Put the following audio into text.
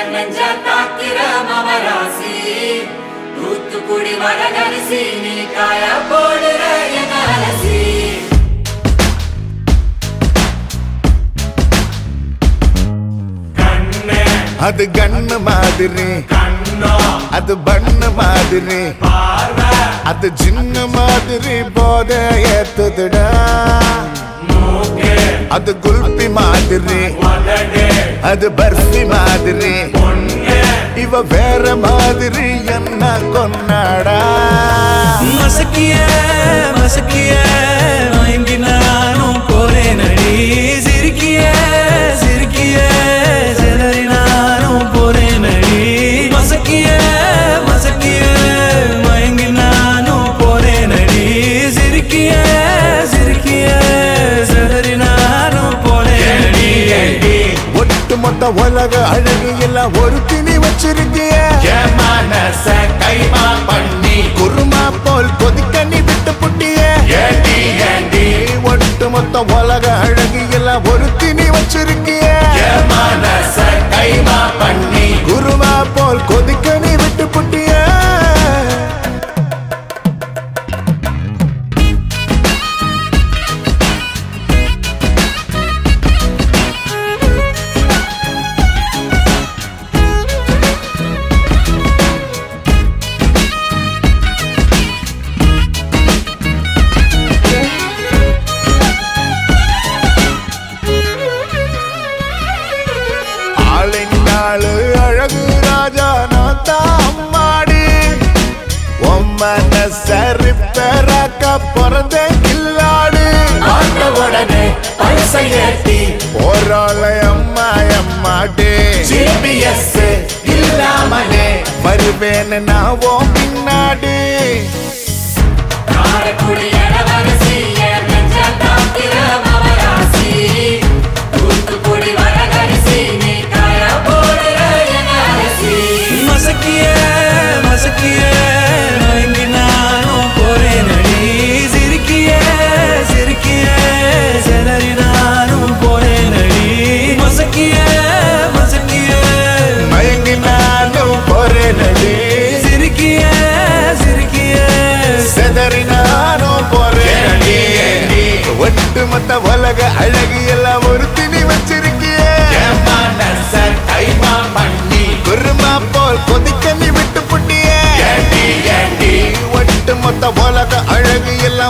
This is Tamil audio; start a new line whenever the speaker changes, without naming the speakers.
என் நெஞ்ச தாக்கிற மவராசி தூத்துக்குடி வடகரிசி நீ காய போடுற என் அலசி
கண்ணே
அது கண்ணு மாதிரி
கண்ணோ
அது பண்ணு மாதிரி
பார்வை
அது சின்ன மாதிரி போத ஏத்துதுடா
மூக்கு
அது குல்பி மாதிரி
உதடு
அது பர்ஃபி மாதிரி
பொண்ணு
இவ வேற மாதிரி என்ன கொண்டாடா
மசக்கிய மசக்கிய மயங்கி நானும் போறேன் அடி சிரிக்கிய சிரிக்கிய சிதறி நானும் போறேன் அடி மசக்கிய மசக்கிய மயங்கி நானும் போறேன் அடி சிரிக்கிய சிரிக்கிய சிதறி நானும் போறேன் அடி
ஒட்டு மொத்த உலக அழகு எல்லாம் ஒரு திணி வச்சிருக்கிய
என் மனச கைமா பண்ணி
குருமா போல் கொதிக்க நீ விட்டு புட்டிய
ஏண்டி ஏண்டி
ஒட்டு மொத்த உலக அழகு எல்லாம் ஒரு திணி வச்சிருக்கிய
என் மனச கைமா பண்ணி
குருமா போல் கொதிக்க நீ விட்டு புட்டிய ஆளுங்காளு அழகு ராஜா நான் தான் அம்மாடி உம்மன சரி பெறாக்க பிறந்த கில்லாடு
பார்த்த உடனே பல்சை ஏத்தி
போராள அம்மா அம்மாடி
ஜிபிஎஸ் இல்லாமலே
வருவேன்னு நான் உன் பின்னாடி
காரக்குடி இளவரசி என் நெஞ்ச தாக்கிற மவராசி தூத்துக்குடி வடகரிசி நீ காய போடுற என் அலசி
மசக்கிய மசக்கிய மயங்கி நானும் போறேன் அடி சிரிக்கிய சிரிக்கிய சிதறி நானும் போறேன் அடி மசக்கிய மசக்கிய
மயங்கி நானும் போறேனடி
சிரிக்கிய சிரிக்கிய
செதறி நானும் போறேனடி ஒட்டு மொத்த உலக அழகு எல்லாம் ஒரு திணி வச்சிருக்கிய
என் மனச கைமா பண்ணி
குருமா போல் கொதிக்க நீ விட்டு புட்டிய
ஏண்டி ஏண்டி
ஒட்டு மொத்த உலக அழகு எல்லாம்